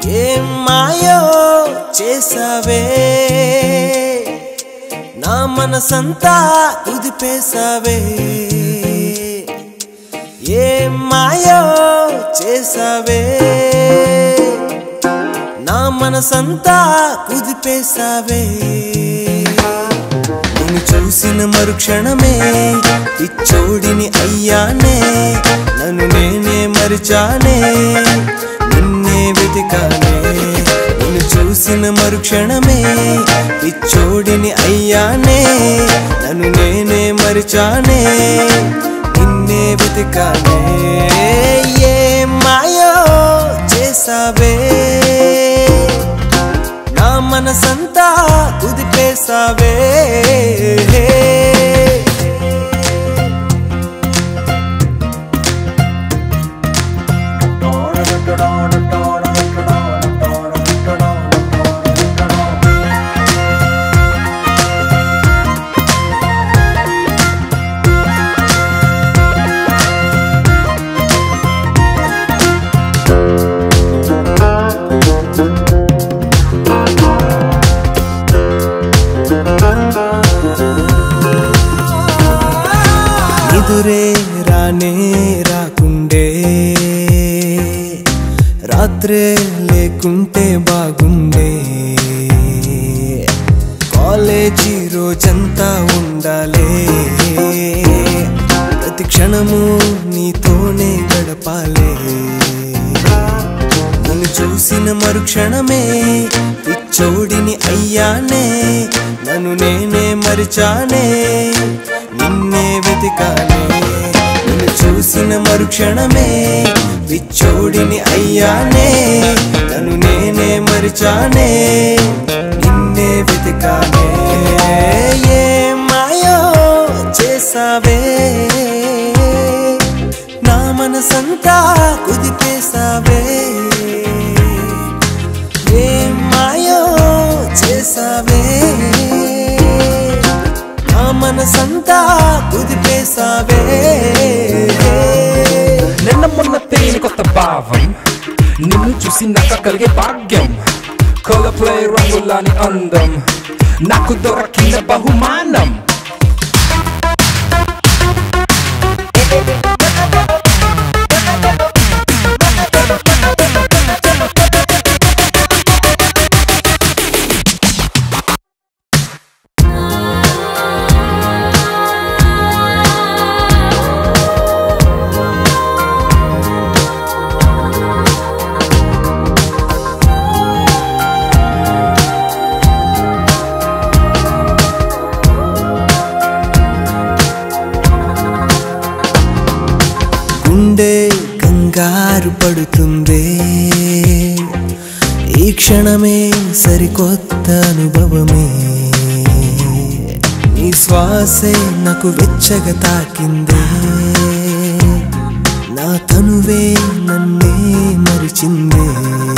ఏం మాయో చేసావే నా మనసంతా కుదిపేసావే ఏం మాయో చేసావే నా మనసంతా కుదిపేసావే నేను చూసిన మరుక్షణమే పిచ్చోడిని అయ్యానే నన్ను నేనే మరిచానే నిన్నే వెతికానే నిన్ను చూసిన మరుక్షణమే పిచ్చోడిని అయ్యానే నన్ను నేనే మరిచానే నిన్నే వెతికానే ఏ మాయో చేసావే నా మనసంతా కుదిపేసావే ఎదురే రానే రాకుండే రాత్రే లేకుంటే బాగుండే కాలేజీ రోజంతా ఉండాలే ప్రతి క్షణము నీతోనే గడపాలే నన్ను చూసిన మరుక్షణమే పిచ్చోడిని అయ్యానే నన్ను నేనే మరిచానే నిన్నే వెతికానే నిన్ను చూసిన మరుక్షణమే పిచ్చోడిని అయ్యానే నన్ను నేనే మరిచానే నిన్నే వెతికానే ఏ మాయో చేసావే నా మనసంతా కుదిపేసావే ఏ మాయో చేసావే నా మనసంతా కుదిపేసావే నిన్న మొన్న తెలియని కొత్త భావం నిన్ను చూసి నాకు కలిగే భాగ్యం కల ప్లే రంగులాని అందం నాకు దొరకిన బహుమానం గుండె కంగారు పడుతుందే ఈ క్షణమే సరికొత్త అనుభవమే నీ శ్వాసే నాకు వెచ్చగా తాకిందే నా తనువే నన్నే మరిచిందే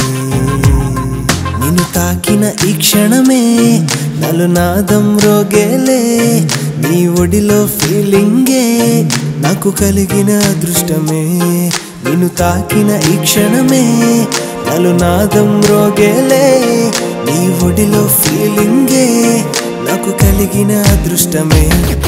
నిన్ను తాకిన ఈ క్షణమే నలునాదం రోగేలే నీ ఒడిలో ఫీలింగే నాకు కలిగిన అదృష్టమే నిన్ను తాకిన ఈ క్షణమే నలునాదం రోగేలే నీ ఒడిలో ఫీలింగే నాకు కలిగిన అదృష్టమే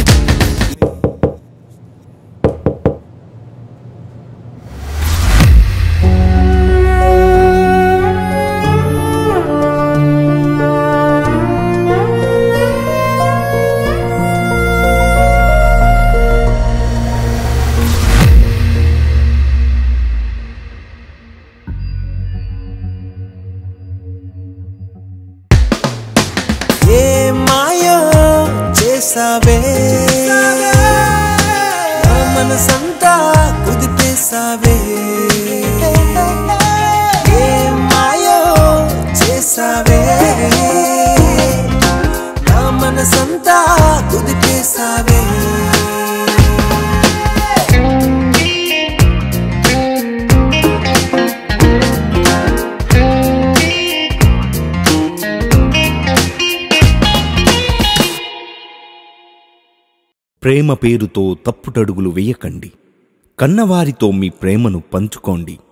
ఏ మాయో చేసావే నా మనసంతా కుదిపేసావే ఏ మాయో చేసావే నా మనసంతా కుదిపేసావే ప్రేమ పేరుతో తప్పుటడుగులు వేయకండి కన్నవారితో మీ ప్రేమను పంచుకోండి